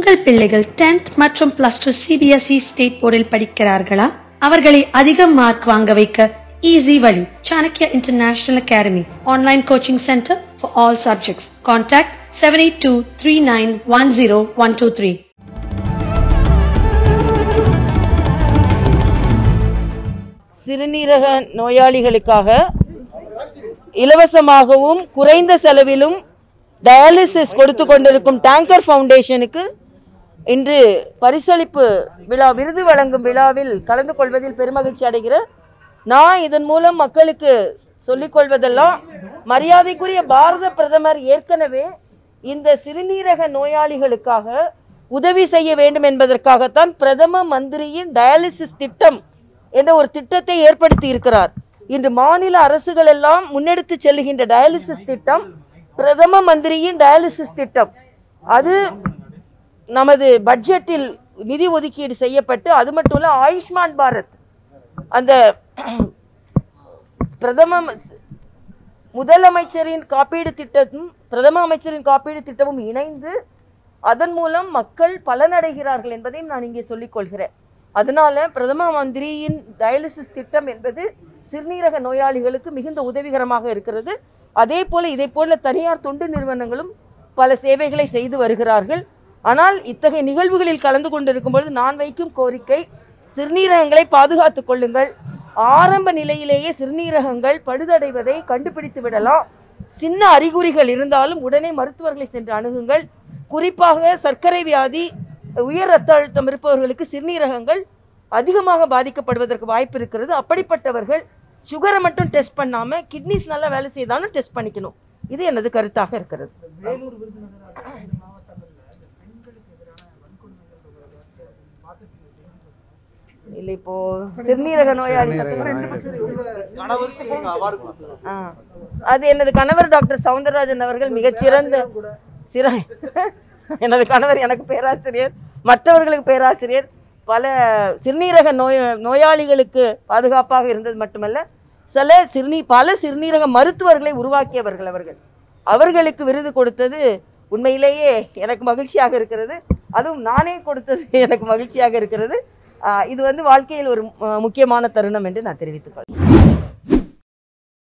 உங்கள் பிள்ளைகள் 10th மற்றும் பிளஸ் டூ சிபிஎஸ்இ ஸ்டேட் போர்டில் படிக்கிறார்களா அவர்களை அதிக மார்க் வாங்க வைக்க ஈஸி வழி Chanakya international academy online coaching centre for all subjects contact seven eight two three nine one zero one two three சிறுநீரக நோயாளிகளுக்காக இலவசமாகவும் குறைந்த செலவிலும் டயாலிசிஸ் கொடுத்து கொண்டிருக்கும் டேங்கர் ஃபவுண்டேஷனுக்கு இன்று பரிசளிப்பு விழா விருது வழங்கும் விழாவில் கலந்து கொள்வதில் பெருமகிழ்ச்சி அடைகிறேன் நான் இதன் மூலம் மக்களுக்கு சொல்லிக் கொள்வதெல்லாம் மரியாதைக்குரிய பாரத பிரதமர் ஏற்கனவே இந்த சிறுநீரக நோயாளிகளுக்காக உதவி செய்ய வேண்டும் என்பதற்காகத்தான் பிரதம மந்திரியின் டயாலிசிஸ் திட்டம் என்ற ஒரு திட்டத்தை ஏற்படுத்தி இருக்கிறார் இன்று மாநில அரசுகள் எல்லாம் முன்னெடுத்து செல்லுகின்ற டயாலிசிஸ் திட்டம் பிரதம மந்திரியின் டயாலிசிஸ் திட்டம் அது நமது பட்ஜெட்டில் நிதி ஒதுக்கீடு செய்யப்பட்டு அது மட்டும் இல்ல ஆயுஷ்மான் பாரத் அந்த பிரதம ம- முதலமைச்சரின் காப்பீடு திட்டமும் பிரதம அமைச்சரின் காப்பீடு திட்டமும் இணைந்து அதன் மூலம் மக்கள் பலனடைகிறார்கள் என்பதையும் நான் இங்கே சொல்லிக் கொள்கிறேன் அதனால பிரதம மந்திரியின் டயாலிசிஸ் திட்டம் என்பது சிறுநீரக நோயாளிகளுக்கு மிகுந்த உதவிகரமாக இருக்கிறது அதே போல இதை போல தனியார் தொண்டு நிறுவனங்களும் பல சேவைகளை செய்து வருகிறார்கள் ஆனால் இத்தகைய நிகழ்வுகளில் கலந்து கொண்டிருக்கும் பொழுது நான் வைக்கும் கோரிக்கை சிறுநீரகங்களை பாதுகாத்துக் கொள்ளுங்கள் ஆரம்ப நிலையிலேயே சிறுநீரகங்கள் பழுதடைவதை கண்டுபிடித்து விடலாம் சின்ன அறிகுறிகள் இருந்தாலும் உடனே மருத்துவர்களை சென்று அணுகுங்கள் குறிப்பாக சர்க்கரை வியாதி உயர் ரத்த அழுத்தம் இருப்பவர்களுக்கு சிறுநீரகங்கள் அதிகமாக பாதிக்கப்படுவதற்கு வாய்ப்பு இருக்கிறது அப்படிப்பட்டவர்கள் சுகரை மட்டும் டெஸ்ட் பண்ணாம கிட்னிஸ் நல்லா வேலை செய்தாலும் டெஸ்ட் பண்ணிக்கணும் இது எனது கருத்தாக இருக்கிறது இல்ல இப்போ சிறுநீரக நோயாளி ஆ. அது எனது கணவர் டாக்டர் சவுந்தரராஜன் அவர்கள் மிகச்சிறந்த சிற எனது கணவர் எனக்கு பேராசிரியர் மற்றவர்களுக்கு பேராசிரியர் பல சிறுநீரக நோய் நோயாளிகளுக்கு பாதுகாப்பாக இருந்தது மட்டுமல்ல சில சிறுநீ பல சிறுநீரக மருத்துவர்களை உருவாக்கியவர்கள் அவர்கள் அவர்களுக்கு விருது கொடுத்தது உண்மையிலேயே எனக்கு மகிழ்ச்சியாக இருக்கிறது அதுவும் நானே கொடுத்தது எனக்கு மகிழ்ச்சியாக இருக்கிறது ஆ, இது வந்து வாழ்க்கையில் ஒரு ஆ, முக்கியமான தருணம் என்று நான் தெரிவித்துக் கொள்கிறேன்